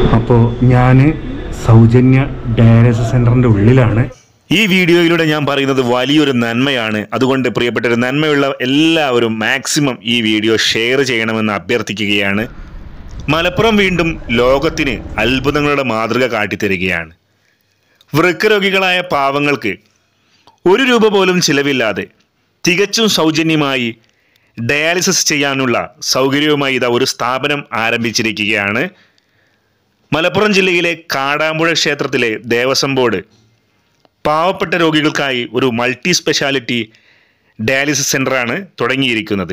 അപ്പോൾ ഞാൻ സൗജന്യ ഡയാലിസിസ് സെൻ്ററിൻ്റെ ഉള്ളിലാണ് ഈ വീഡിയോയിലൂടെ ഞാൻ പറയുന്നത് വലിയൊരു നന്മയാണ് അതുകൊണ്ട് പ്രിയപ്പെട്ട നന്മയുള്ള എല്ലാവരും മാക്സിമം ഈ വീഡിയോ ഷെയർ ചെയ്യണമെന്ന് അഭ്യർത്ഥിക്കുകയാണ് മലപ്പുറം വീണ്ടും ലോകത്തിന് അത്ഭുതങ്ങളുടെ മാതൃക കാട്ടിത്തരികയാണ് വൃക്കരോഗികളായ പാവങ്ങൾക്ക് ഒരു രൂപ പോലും ചിലവില്ലാതെ തികച്ചും സൗജന്യമായി ഡയാലിസിസ് ചെയ്യാനുള്ള സൗകര്യവുമായി ഇതാ ഒരു സ്ഥാപനം ആരംഭിച്ചിരിക്കുകയാണ് മലപ്പുറം ജില്ലയിലെ കാടാമ്പുഴ ക്ഷേത്രത്തിലെ ദേവസ്വം ബോർഡ് പാവപ്പെട്ട രോഗികൾക്കായി ഒരു മൾട്ടി സ്പെഷ്യാലിറ്റി ഡയാലിസിസ് സെൻ്ററാണ് തുടങ്ങിയിരിക്കുന്നത്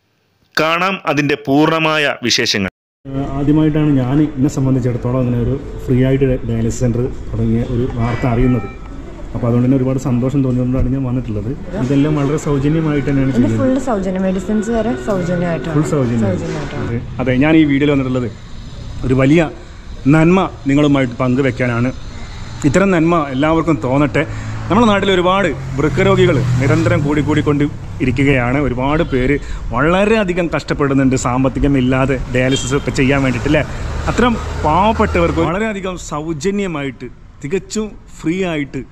കാണാം അതിൻ്റെ പൂർണ്ണമായ വിശേഷങ്ങൾ ആദ്യമായിട്ടാണ് ഞാൻ എന്നെ സംബന്ധിച്ചിടത്തോളം അങ്ങനെ ഒരു ഫ്രീ ആയിട്ട് ഡയാലിസിസ് സെൻറ്റർ തുടങ്ങിയ ഒരു വാർത്ത അറിയുന്നത് അപ്പോൾ അതുകൊണ്ട് തന്നെ ഒരുപാട് സന്തോഷം തോന്നിയതുകൊണ്ടാണ് ഞാൻ വന്നിട്ടുള്ളത് ഇതെല്ലാം വളരെ സൗജന്യമായിട്ട് തന്നെയാണ് ഇത് ചെയ്യുന്നത് ഫുള്ള് സൗജന്യം മെഡിസിൻസ് വരെ സൗജന്യമായിട്ടാണ് ഫുൾ സൗജന്യം സൗജന്യമായിട്ടാണ് അതെ അതെ ഞാൻ ഈ വീഡിയോയിൽ വന്നിട്ടുള്ളത് ഒരു വലിയ നന്മ നിങ്ങളുമായിട്ട് പങ്കുവെക്കാനാണ് ഇത്തരം നന്മ എല്ലാവർക്കും തോന്നട്ടെ നമ്മുടെ നാട്ടിൽ ഒരുപാട് വൃക്കരോഗികൾ നിരന്തരം കൂടിക്കൂടിക്കൊണ്ട് ഇരിക്കുകയാണ് ഒരുപാട് പേര് വളരെയധികം കഷ്ടപ്പെടുന്നുണ്ട് സാമ്പത്തികമില്ലാതെ ഡയാലിസിസ് ഒക്കെ ചെയ്യാൻ വേണ്ടിയിട്ട് അല്ലേ അത്തരം പാവപ്പെട്ടവർക്ക് വളരെയധികം സൗജന്യമായിട്ട് തികച്ചും ഫ്രീ ആയിട്ട്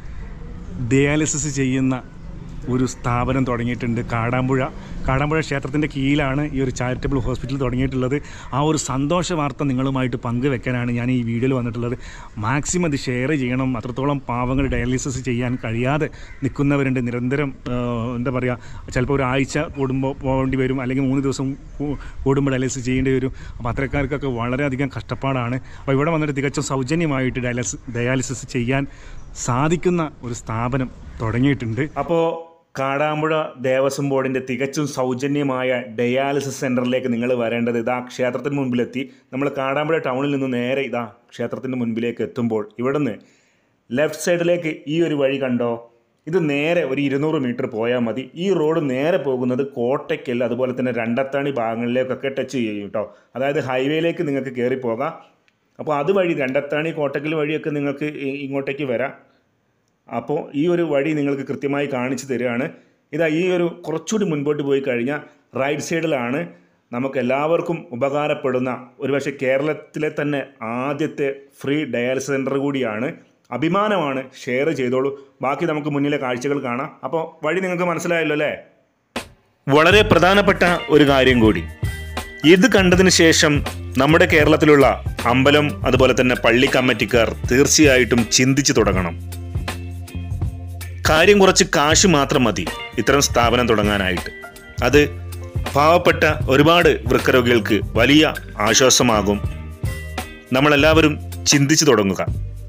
ഡയാലിസിസ് ചെയ്യുന്ന ഒരു സ്ഥാപനം തുടങ്ങിയിട്ടുണ്ട് കാടാമ്പുഴ കാടാമ്പുഴ ക്ഷേത്രത്തിൻ്റെ കീഴിലാണ് ഈ ഒരു ചാരിറ്റബിൾ ഹോസ്പിറ്റൽ തുടങ്ങിയിട്ടുള്ളത് ആ ഒരു സന്തോഷ വാർത്ത നിങ്ങളുമായിട്ട് പങ്കുവെക്കാനാണ് ഞാൻ ഈ വീഡിയോയിൽ വന്നിട്ടുള്ളത് മാക്സിമം അത് ഷെയർ ചെയ്യണം അത്രത്തോളം പാവങ്ങൾ ഡയാലിസിസ് ചെയ്യാൻ കഴിയാതെ നിൽക്കുന്നവരുണ്ട് നിരന്തരം ആ, എന്താ പറയുക ചിലപ്പോൾ ഒരു ആഴ്ച കൂടുമ്പോൾ പോകേണ്ടി വരും അല്ലെങ്കിൽ മൂന്ന് ദിവസം കൂ- കൂടുമ്പോൾ ഡയാലിസിസ് ചെയ്യേണ്ടി വരും അപ്പോൾ അത്തരക്കാർക്കൊക്കെ വളരെയധികം കഷ്ടപ്പാടാണ് അപ്പോൾ ഇവിടെ വന്നിട്ട് തികച്ചും സൗജന്യമായിട്ട് ഡയാലിസിസ് ഡയാലിസിസ് ചെയ്യാൻ സാധിക്കുന്ന ഒരു സ്ഥാപനം തുടങ്ങിയിട്ടുണ്ട് അപ്പോൾ കാടാമ്പുഴ ദേവസ്വം ബോർഡിൻ്റെ തികച്ചും സൗജന്യമായ ഡയാലിസിസ് സെൻറ്ററിലേക്ക് നിങ്ങൾ വരേണ്ടത് ഇതാ ക്ഷേത്രത്തിന് മുൻപിലെത്തി നമ്മൾ കാടാമ്പുഴ ടൗണിൽ നിന്ന് നേരെ ഇതാ ക്ഷേത്രത്തിൻ്റെ മുൻപിലേക്ക് എത്തുമ്പോൾ ഇവിടുന്ന് ലെഫ്റ്റ് സൈഡിലേക്ക് ഈ ഒരു വഴി കണ്ടോ ഇത് നേരെ ഒരു ഇരുന്നൂറ് മീറ്റർ പോയാൽ മതി ഈ റോഡ് നേരെ പോകുന്നത് കോട്ടയ്ക്കൽ അതുപോലെ തന്നെ രണ്ടത്താണി ഭാഗങ്ങളിലേക്കൊക്കെ ടച്ച് ചെയ്യും കേട്ടോ അതായത് ഹൈവേയിലേക്ക് നിങ്ങൾക്ക് കയറി പോകാം അപ്പോൾ അതുവഴി രണ്ടത്താണി കോട്ടക്കൽ വഴിയൊക്കെ നിങ്ങൾക്ക് ഇ- ഇങ്ങോട്ടേക്ക് വരാം അപ്പോൾ ഈ ഒരു വഴി നിങ്ങൾക്ക് കൃത്യമായി കാണിച്ചു തരികയാണ് ഇതാ ഈ ഒരു കുറച്ചുകൂടി മുൻപോട്ട് പോയി കഴിഞ്ഞാൽ റൈറ്റ് സൈഡിലാണ് നമുക്ക് എല്ലാവർക്കും ഉപകാരപ്പെടുന്ന ഒരുപക്ഷെ കേരളത്തിലെ തന്നെ ആദ്യത്തെ ഫ്രീ ഡയാലിസിസ് സെൻറ്റർ കൂടിയാണ് അഭിമാനമാണ് ഷെയർ ചെയ്തോളൂ ബാക്കി നമുക്ക് മുന്നിലെ കാഴ്ചകൾ കാണാം അപ്പോൾ വഴി നിങ്ങൾക്ക് മനസ്സിലായല്ലോ അല്ലേ വളരെ പ്രധാനപ്പെട്ട ഒരു കാര്യം കൂടി ഇത് കണ്ടതിന് ശേഷം നമ്മുടെ കേരളത്തിലുള്ള അമ്പലം അതുപോലെ തന്നെ പള്ളി കമ്മിറ്റിക്കാർ തീർച്ചയായിട്ടും ചിന്തിച്ചു തുടങ്ങണം കാര്യം കുറച്ച് കാശ് മാത്രം മതി ഇത്തരം സ്ഥാപനം തുടങ്ങാനായിട്ട് അത് പാവപ്പെട്ട ഒരുപാട് വൃക്കരോഗികൾക്ക് വലിയ ആശ്വാസമാകും നമ്മളെല്ലാവരും ചിന്തിച്ചു തുടങ്ങുക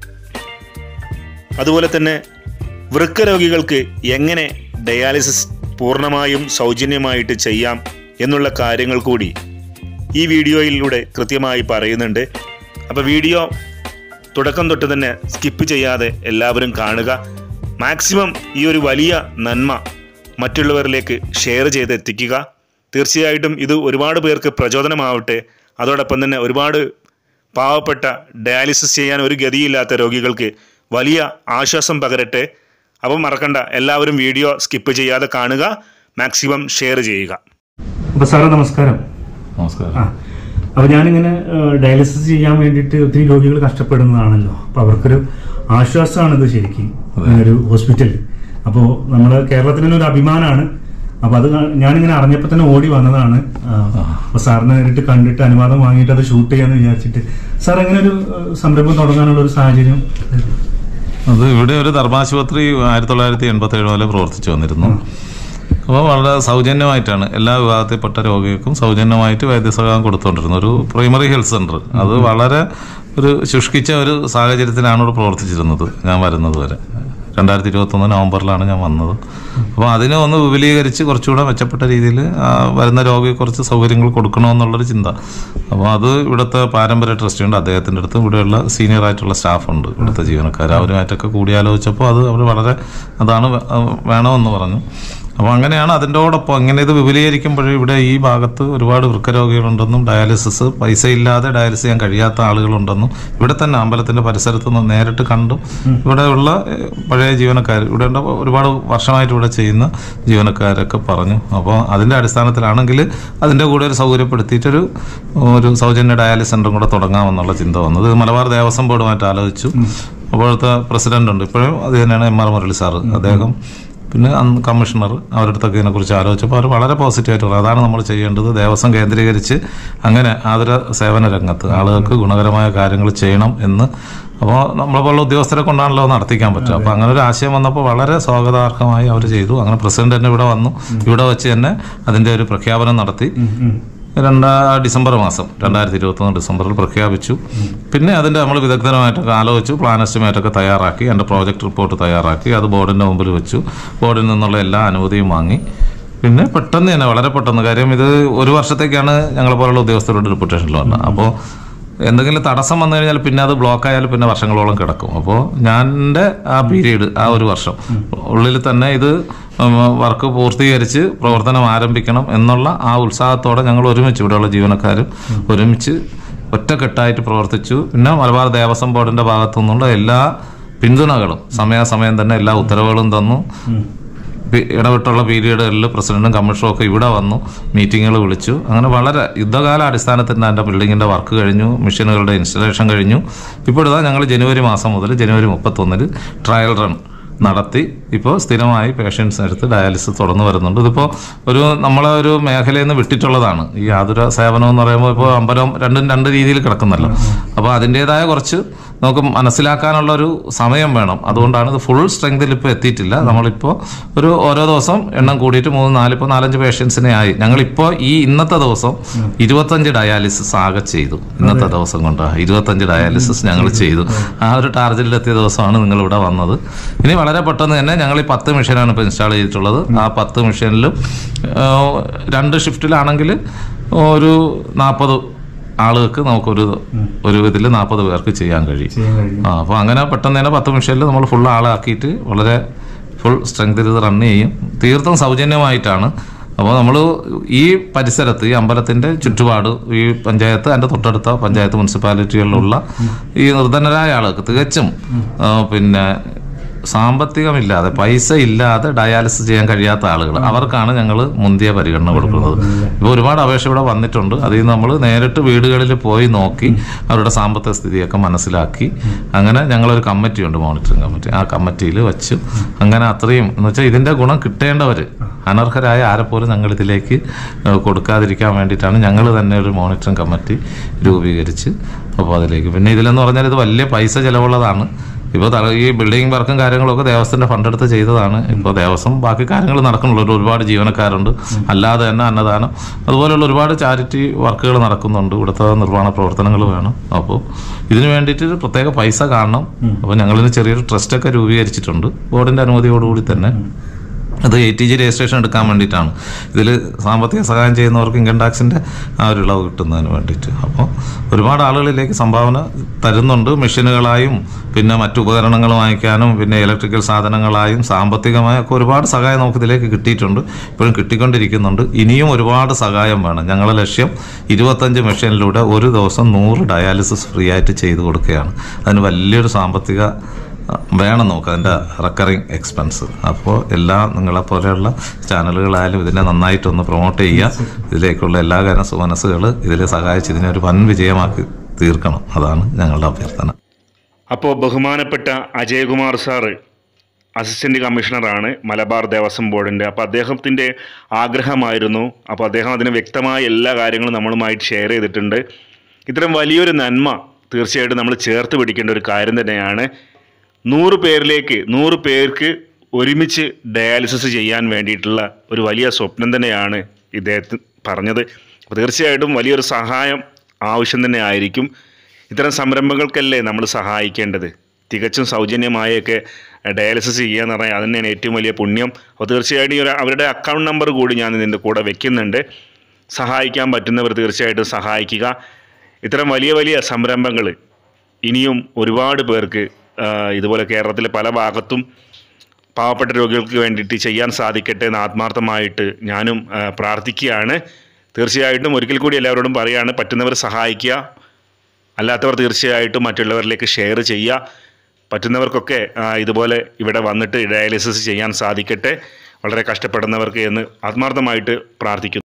അതുപോലെ തന്നെ വൃക്കരോഗികൾക്ക് എങ്ങനെ ഡയാലിസിസ് പൂർണ്ണമായും സൗജന്യമായിട്ട് ചെയ്യാം എന്നുള്ള കാര്യങ്ങൾ കൂടി ഈ വീഡിയോയിലൂടെ കൃത്യമായി പറയുന്നുണ്ട് അപ്പോൾ വീഡിയോ തുടക്കം തൊട്ട് തന്നെ സ്കിപ്പ് ചെയ്യാതെ എല്ലാവരും കാണുക മാക്സിമം ഈ ഒരു വലിയ നന്മ മറ്റുള്ളവരിലേക്ക് ഷെയർ ചെയ്ത് എത്തിക്കുക തീർച്ചയായിട്ടും ഇത് ഒരുപാട് പേർക്ക് പ്രചോദനമാവട്ടെ അതോടൊപ്പം തന്നെ ഒരുപാട് പാവപ്പെട്ട ഡയാലിസിസ് ചെയ്യാൻ ഒരു ഗതിയില്ലാത്ത രോഗികൾക്ക് വലിയ ആശ്വാസം പകരട്ടെ അപ്പം മറക്കണ്ട എല്ലാവരും വീഡിയോ സ്കിപ്പ് ചെയ്യാതെ കാണുക മാക്സിമം ഷെയർ ചെയ്യുക അപ്പോൾ സാറേ നമസ്കാരം നമസ്കാരം ആ അപ്പോൾ ഞാനിങ്ങനെ ഡയാലിസിസ് ചെയ്യാൻ വേണ്ടിയിട്ട് ഒത്തിരി രോഗികൾ കഷ്ടപ്പെടുന്നതാണല്ലോ അപ്പോൾ അവർക്കൊരു ആശ്വാസമാണ് ഇത് ശരിക്കും ഇങ്ങനെ ഒരു ഹോസ്പിറ്റൽ അപ്പോൾ നമ്മുടെ കേരളത്തിന് തന്നെ ഒരു അഭിമാനമാണ് അപ്പോൾ അത് കാ- ഞാനിങ്ങനെ അറിഞ്ഞപ്പോൾ തന്നെ ഓടി വന്നതാണ് അപ്പോൾ സാറിനെ നേരിട്ട് കണ്ടിട്ട് അനുവാദം വാങ്ങിയിട്ട് അത് ഷൂട്ട് ചെയ്യാന്ന് വിചാരിച്ചിട്ട് സാർ എങ്ങനെ ഒരു ഏഹ്, സംരംഭം തുടങ്ങാനുള്ള ഒരു സാഹചര്യം അത് ഇവിടെ ഒരു ധർമാശുപത്രി ആയിരത്തി തൊള്ളായിരത്തി എൺപത്തി ഏഴ് മുതൽ പ്രവർത്തിച്ചു വന്നിരുന്നു അപ്പോൾ വളരെ സൗജന്യമായിട്ടാണ് എല്ലാ വിഭാഗത്തിൽപ്പെട്ട രോഗികൾക്കും സൗജന്യമായിട്ട് വൈദ്യസഹായം കൊടുത്തുകൊണ്ടിരുന്നത് ഒരു പ്രൈമറി ഹെൽത്ത് സെന്റർ അത് വളരെ ഒരു ശുഷ്കിച്ച ഒരു സാഹചര്യത്തിലാണ് ഇവിടെ പ്രവർത്തിച്ചിരുന്നത് ഞാൻ വരുന്നത് വരെ രണ്ടായിരത്തി ഇരുപത്തൊന്ന് നവംബറിലാണ് ഞാൻ വന്നത് അപ്പോൾ അതിനെ ഒന്ന് വിപുലീകരിച്ച് കുറച്ചുകൂടെ മെച്ചപ്പെട്ട രീതിയിൽ വരുന്ന രോഗിക്ക് കുറച്ച് സൗകര്യങ്ങൾ കൊടുക്കണമെന്നുള്ളൊരു ചിന്ത അപ്പോൾ അത് ഇവിടുത്തെ പാരമ്പര്യ ട്രസ്റ്റ് ഉണ്ട് അദ്ദേഹത്തിൻ്റെ അടുത്ത് ഇവിടെയുള്ള സീനിയർ ആയിട്ടുള്ള സ്റ്റാഫുണ്ട് ഇവിടുത്തെ ജീവനക്കാർ അവരുമായിട്ടൊക്കെ കൂടിയാലോചിച്ചപ്പോൾ അത് അവർ വളരെ അതാണ് വേ- വേണമെന്ന് പറഞ്ഞു അപ്പോൾ അങ്ങനെയാണ് അതിൻ്റോടൊപ്പം ഇങ്ങനെ ഇത് വിപുലീകരിക്കുമ്പോൾ ഇവിടെ ഈ ഭാഗത്ത് ഒരുപാട് വൃക്കരോഗികളുണ്ടെന്നും ഡയാലിസിസ് പൈസ ഇല്ലാതെ ഡയാലിസിസ് ചെയ്യാൻ കഴിയാത്ത ആളുകളുണ്ടെന്നും ഇവിടെ തന്നെ അമ്പലത്തിന്റെ പരിസരത്ത് നിന്ന് നേരിട്ട് കണ്ടും ഇവിടെയുള്ള ഏഹ്, പഴയ ജീവനക്കാർ ഇവിടെ ഉണ്ട് ഒരുപാട് വർഷമായിട്ട് ഇവിടെ ചെയ്യുന്ന ജീവനക്കാരൊക്കെ പറഞ്ഞു അപ്പോൾ അതിന്റെ അടിസ്ഥാനത്തിലാണെങ്കിൽ അതിന്റെ കൂടെ ഒരു സൗകര്യപ്പെടുത്തിയിട്ടൊരു ഒരു സൗജന്യ ഡയാലിസിസ് സെന്ററും കൂടെ തുടങ്ങാമെന്നുള്ള ചിന്ത വന്നത് ഇത് മലബാർ ദേവസ്വം ബോർഡുമായിട്ട് ആലോചിച്ചു അപ്പോഴത്തെ പ്രസിഡന്റ് ഉണ്ട് ഇപ്പോഴും അത് തന്നെയാണ് എം ആർ മുരളി സാറ് അദ്ദേഹം പിന്നെ അന്ന് കമ്മീഷണർ അവരുടെ അടുത്തൊക്കെ ഇതിനെക്കുറിച്ച് ആലോചിച്ചപ്പോൾ അവർ വളരെ പോസിറ്റീവായിട്ട് പറഞ്ഞു അതാണ് നമ്മൾ ചെയ്യേണ്ടത് ദേവസ്വം കേന്ദ്രീകരിച്ച് അങ്ങനെ ആതുര സേവന രംഗത്ത് ആളുകൾക്ക് ഗുണകരമായ കാര്യങ്ങൾ ചെയ്യണം എന്ന് അപ്പോൾ നമ്മളെ പോലുള്ള ഉദ്യോഗസ്ഥരെ കൊണ്ടാണല്ലോ നടത്തിക്കാൻ പറ്റുക അപ്പോൾ അങ്ങനെ ഒരു ആശയം വന്നപ്പോൾ വളരെ സ്വാഗതാർഹമായി അവർ ചെയ്തു അങ്ങനെ പ്രസിഡന്റ് തന്നെ ഇവിടെ വന്നു ഇവിടെ വെച്ച് തന്നെ അതിൻ്റെ ഒരു പ്രഖ്യാപനം നടത്തി രണ്ടാ ഡിസംബർ മാസം രണ്ടായിരത്തി ഇരുപത്തൊന്ന് ഡിസംബറിൽ പ്രഖ്യാപിച്ചു പിന്നെ അതിൻ്റെ നമ്മൾ വിദഗ്ധമായിട്ടൊക്കെ ആലോചിച്ചു പ്ലാൻ എസ്റ്റിമേറ്റൊക്കെ തയ്യാറാക്കി എൻ്റെ പ്രോജക്റ്റ് റിപ്പോർട്ട് തയ്യാറാക്കി അത് ബോർഡിൻ്റെ മുമ്പിൽ വെച്ചു ബോർഡിൽ നിന്നുള്ള എല്ലാ അനുമതിയും വാങ്ങി പിന്നെ പെട്ടെന്ന് തന്നെ വളരെ പെട്ടെന്ന് കാര്യം ഇത് ഒരു വർഷത്തേക്കാണ് ഞങ്ങളെ പോലുള്ള ഉദ്യോഗസ്ഥരുടെ ഡെപ്യൂട്ടേഷനിൽ വന്നത് അപ്പോൾ എന്തെങ്കിലും തടസ്സം വന്നു കഴിഞ്ഞാൽ പിന്നെ അത് ബ്ലോക്ക് ആയാൽ പിന്നെ വർഷങ്ങളോളം കിടക്കും അപ്പോൾ ഞാൻ എൻ്റെ ആ പീരീഡ് ആ ഒരു വർഷം ഉള്ളിൽ തന്നെ ഇത് ഉം, വർക്ക് പൂർത്തീകരിച്ച് പ്രവർത്തനം ആരംഭിക്കണം എന്നുള്ള ആ ഉത്സാഹത്തോടെ ഞങ്ങൾ ഒരുമിച്ച് ഇവിടെയുള്ള ജീവനക്കാരും ഒരുമിച്ച് ഒറ്റക്കെട്ടായിട്ട് പ്രവർത്തിച്ചു പിന്നെ മലബാർ ദേവസ്വം ബോർഡിന്റെ ഭാഗത്തു നിന്നുള്ള എല്ലാ പിന്തുണകളും സമയാസമയം തന്നെ എല്ലാ ഉത്തരവുകളും തന്നു പി- ഇടവിട്ടുള്ള പീരീഡുകളിൽ പ്രസിഡന്റും കമ്മീഷണറും ഒക്കെ ഇവിടെ വന്നു മീറ്റിങ്ങുകൾ വിളിച്ചു അങ്ങനെ വളരെ യുദ്ധകാല അടിസ്ഥാനത്തിൽ എൻ്റെ ബിൽഡിങ്ങിന്റെ വർക്ക് കഴിഞ്ഞു മെഷീനുകളുടെ ഇൻസ്റ്റലേഷൻ കഴിഞ്ഞു ഇപ്പോഴിതാ ഞങ്ങൾ ജനുവരി മാസം മുതൽ ജനുവരി മുപ്പത്തൊന്നിന് ട്രയൽ റൺ നടത്തി ഇപ്പോൾ സ്ഥിരമായി പേഷ്യൻസിന് അടുത്ത് ഡയാലിസിസ് തുടർന്ന് വരുന്നുണ്ട് ഇതിപ്പോൾ ഒരു നമ്മളെ ഒരു മേഖലയിൽ നിന്ന് വിട്ടിട്ടുള്ളതാണ് ഈ ആതുര സേവനം എന്ന് പറയുമ്പോൾ ഇപ്പോൾ അമ്പലം രണ്ടും രണ്ട് രീതിയിൽ കിടക്കുന്നല്ലോ അപ്പോൾ അതിൻ്റെതായ കുറച്ച് നമുക്ക് മനസ്സിലാക്കാനുള്ള ഒരു സമയം വേണം അതുകൊണ്ടാണ് ഇത് ഫുൾ സ്ട്രെങ്തിൽ ഇപ്പോൾ എത്തിയിട്ടില്ല നമ്മളിപ്പോൾ ഒരു ഓരോ ദിവസം എണ്ണം കൂടിയിട്ട് മൂന്ന് നാല് ഇപ്പോൾ നാലഞ്ച് പേഷ്യൻസിനെ ആയി ഞങ്ങളിപ്പോൾ ഈ ഇന്നത്തെ ദിവസം ഇരുപത്തഞ്ച് ഡയാലിസിസ് ആകെ ചെയ്തു ഇന്നത്തെ ദിവസം കൊണ്ട് ഇരുപത്തഞ്ച് ഡയാലിസിസ് ഞങ്ങൾ ചെയ്തു ആ ഒരു ടാർഗറ്റിലെത്തിയ ദിവസമാണ് നിങ്ങൾ ഇവിടെ വന്നത് ഇനി വളരെ പെട്ടെന്ന് തന്നെ ഞങ്ങൾ ഈ പത്ത് മെഷീനാണ് ഇപ്പോൾ ഇൻസ്റ്റാൾ ചെയ്തിട്ടുള്ളത് ആ പത്ത് മെഷീനിലും രണ്ട് ഷിഫ്റ്റിലാണെങ്കിൽ ഒരു നാൽപ്പത് ആളുകൾക്ക് നമുക്കൊരു ഒരു ഇതിൽ നാൽപ്പത് പേർക്ക് ചെയ്യാൻ കഴിയും ആ അപ്പോൾ അങ്ങനെ പെട്ടെന്ന് തന്നെ പത്ത് മെഷീനിൽ നമ്മൾ ഫുൾ ആളാക്കിയിട്ട് വളരെ ഫുൾ സ്ട്രെങ്തിൽ ഇത് റൺ ചെയ്യും തീർത്തും സൗജന്യമായിട്ടാണ് അപ്പോൾ നമ്മൾ ഈ പരിസരത്ത് ഈ അമ്പലത്തിന്റെ ചുറ്റുപാട് ഈ പഞ്ചായത്ത് അതിന്റെ തൊട്ടടുത്ത പഞ്ചായത്ത് മുനിസിപ്പാലിറ്റികളിലുള്ള ഈ നിർധനരായ ആളുകൾക്ക് തികച്ചും ആ, പിന്നെ സാമ്പത്തികമില്ലാതെ പൈസ ഇല്ലാതെ ഡയാലിസിസ് ചെയ്യാൻ കഴിയാത്ത ആളുകൾ അവർക്കാണ് ഞങ്ങൾ മുന്തിയ പരിഗണന കൊടുക്കുന്നത് ഇപ്പോൾ ഒരുപാട് അപേക്ഷ ഇവിടെ വന്നിട്ടുണ്ട് അതിൽ നിന്ന് നമ്മൾ നേരിട്ട് വീടുകളിൽ പോയി നോക്കി അവരുടെ സാമ്പത്തിക സ്ഥിതിയൊക്കെ മനസ്സിലാക്കി അങ്ങനെ ഞങ്ങളൊരു കമ്മിറ്റിയുണ്ട് മോണിറ്ററിംഗ് കമ്മിറ്റി ആ കമ്മിറ്റിയിൽ വെച്ച് അങ്ങനെ അത്രയും എന്ന് വെച്ചാൽ ഇതിന്റെ ഗുണം കിട്ടേണ്ടവർ അനർഹരായ ആരെപ്പോലും ഞങ്ങൾ ഇതിലേക്ക് ഏഹ്, കൊടുക്കാതിരിക്കാൻ വേണ്ടിയിട്ടാണ് ഞങ്ങൾ തന്നെ ഒരു മോണിറ്ററിംഗ് കമ്മിറ്റി രൂപീകരിച്ച് അപ്പോൾ അതിലേക്ക് പിന്നെ ഇതിലെന്ന് പറഞ്ഞാൽ ഇത് വലിയ പൈസ ചിലവുള്ളതാണ് ഇപ്പോൾ തല ഈ ബിൽഡിംഗ് വർക്കും കാര്യങ്ങളൊക്കെ ദേവസ്വത്തിന്റെ ഫണ്ട് എടുത്ത് ചെയ്തതാണ് ഇപ്പോൾ ദേവസ്വം ബാക്കി കാര്യങ്ങൾ നടക്കുന്നുള്ളൂ ഒരു ഒരുപാട് ജീവനക്കാരുണ്ട് അല്ലാതെ തന്നെ അന്നദാനം അതുപോലെയുള്ള ഒരുപാട് ചാരിറ്റി വർക്കുകൾ നടക്കുന്നുണ്ട് ഇവിടുത്തെ നിർവ്വഹണ പ്രവർത്തനങ്ങൾ വേണം അപ്പോൾ ഇതിന് വേണ്ടിയിട്ട് ഒരു പ്രത്യേക പൈസ കാണണം അപ്പോൾ ഞങ്ങളിന് ചെറിയൊരു ട്രസ്റ്റൊക്കെ രൂപീകരിച്ചിട്ടുണ്ട് ബോർഡിന്റെ അനുമതിയോടുകൂടി തന്നെ അത് എ ടി ജി രജിസ്ട്രേഷൻ എടുക്കാൻ വേണ്ടിയിട്ടാണ് ഇതിൽ സാമ്പത്തിക സഹായം ചെയ്യുന്നവർക്ക് ഇൻകം ടാക്സിൻ്റെ ആ ഒരു ഇളവ് കിട്ടുന്നതിന് വേണ്ടിയിട്ട് അപ്പോൾ ഒരുപാട് ആളുകളിലേക്ക് സംഭാവന തരുന്നുണ്ട് മെഷീനുകളായും പിന്നെ മറ്റു ഉപകരണങ്ങൾ വാങ്ങിക്കാനും പിന്നെ ഇലക്ട്രിക്കൽ സാധനങ്ങളായും സാമ്പത്തികമായും ഒക്കെ ഒരുപാട് സഹായം നമുക്ക് ഇതിലേക്ക് കിട്ടിയിട്ടുണ്ട് ഇപ്പോഴും കിട്ടിക്കൊണ്ടിരിക്കുന്നുണ്ട് ഇനിയും ഒരുപാട് സഹായം വേണം ഞങ്ങളുടെ ലക്ഷ്യം ഇരുപത്തഞ്ച് മെഷീനിലൂടെ ഒരു ദിവസം നൂറ് ഡയാലിസിസ് ഫ്രീ ആയിട്ട് ചെയ്തു കൊടുക്കുകയാണ് അതിന് വലിയൊരു സാമ്പത്തിക വേണം നമുക്ക് അതിൻ്റെ റെക്കറിങ് എക്സ്പെൻസ് അപ്പോൾ എല്ലാ നിങ്ങളെ പോലെയുള്ള ചാനലുകളായാലും ഇതിനെ നന്നായിട്ടൊന്ന് പ്രൊമോട്ട് ചെയ്യുക ഇതിലേക്കുള്ള എല്ലാ കാര്യം സുമനസ്സുകൾ ഇതിൽ സഹായിച്ച് ഇതിനെ ഒരു വൻ വിജയമാക്കി തീർക്കണം അതാണ് ഞങ്ങളുടെ അഭ്യർത്ഥന അപ്പോൾ ബഹുമാനപ്പെട്ട അജയകുമാർ സാറ് അസിസ്റ്റന്റ് കമ്മീഷണറാണ് മലബാർ ദേവസ്വം ബോർഡിൻ്റെ അപ്പോൾ അദ്ദേഹത്തിൻ്റെ ആഗ്രഹമായിരുന്നു അപ്പോൾ അദ്ദേഹം അതിന് വ്യക്തമായ എല്ലാ കാര്യങ്ങളും നമ്മളുമായിട്ട് ഷെയർ ചെയ്തിട്ടുണ്ട് ഇത്തരം വലിയൊരു നന്മ തീർച്ചയായിട്ടും നമ്മൾ ചേർത്ത് പിടിക്കേണ്ട ഒരു കാര്യം തന്നെയാണ് നൂറ് പേരിലേക്ക് നൂറ് പേർക്ക് ഒരുമിച്ച് ഡയാലിസിസ് ചെയ്യാൻ വേണ്ടിയിട്ടുള്ള ഒരു വലിയ സ്വപ്നം തന്നെയാണ് ഇദ്ദേഹത്തിന് പറഞ്ഞത് അപ്പോൾ തീർച്ചയായിട്ടും വലിയൊരു സഹായം ആവശ്യം തന്നെ ആയിരിക്കും ഇത്തരം സംരംഭങ്ങൾക്കല്ലേ നമ്മൾ സഹായിക്കേണ്ടത് തികച്ചും സൗജന്യമായൊക്കെ ഡയാലിസിസ് ചെയ്യുക എന്ന് പറഞ്ഞാൽ അത് തന്നെയാണ് ഏറ്റവും വലിയ പുണ്യം അപ്പോൾ തീർച്ചയായിട്ടും ഈ ഒരു അവരുടെ അക്കൗണ്ട് നമ്പർ കൂടി ഞാൻ ഇതിൻ്റെ കൂടെ വെക്കുന്നുണ്ട് സഹായിക്കാൻ പറ്റുന്നവർ തീർച്ചയായിട്ടും സഹായിക്കുക ഇത്തരം വലിയ വലിയ സംരംഭങ്ങൾ ഇനിയും ഒരുപാട് പേർക്ക് ആ, ഇതുപോലെ കേരളത്തിലെ പല ഭാഗത്തും പാവപ്പെട്ട രോഗികൾക്ക് വേണ്ടിയിട്ട് ചെയ്യാൻ സാധിക്കട്ടെ എന്ന് ആത്മാർത്ഥമായിട്ട് ഞാനും ആ, പ്രാർത്ഥിക്കുകയാണ് തീർച്ചയായിട്ടും ഒരിക്കൽ കൂടി എല്ലാവരോടും പറയുകയാണ് പറ്റുന്നവർ സഹായിക്കുക അല്ലാത്തവർ തീർച്ചയായിട്ടും മറ്റുള്ളവരിലേക്ക് ഷെയർ ചെയ്യുക പറ്റുന്നവർക്കൊക്കെ ആ, ഇതുപോലെ ഇവിടെ വന്നിട്ട് ഡയാലിസിസ് ചെയ്യാൻ സാധിക്കട്ടെ വളരെ കഷ്ടപ്പെടുന്നവർക്ക് എന്ന് ആത്മാർത്ഥമായിട്ട് പ്രാർത്ഥിക്കുന്നു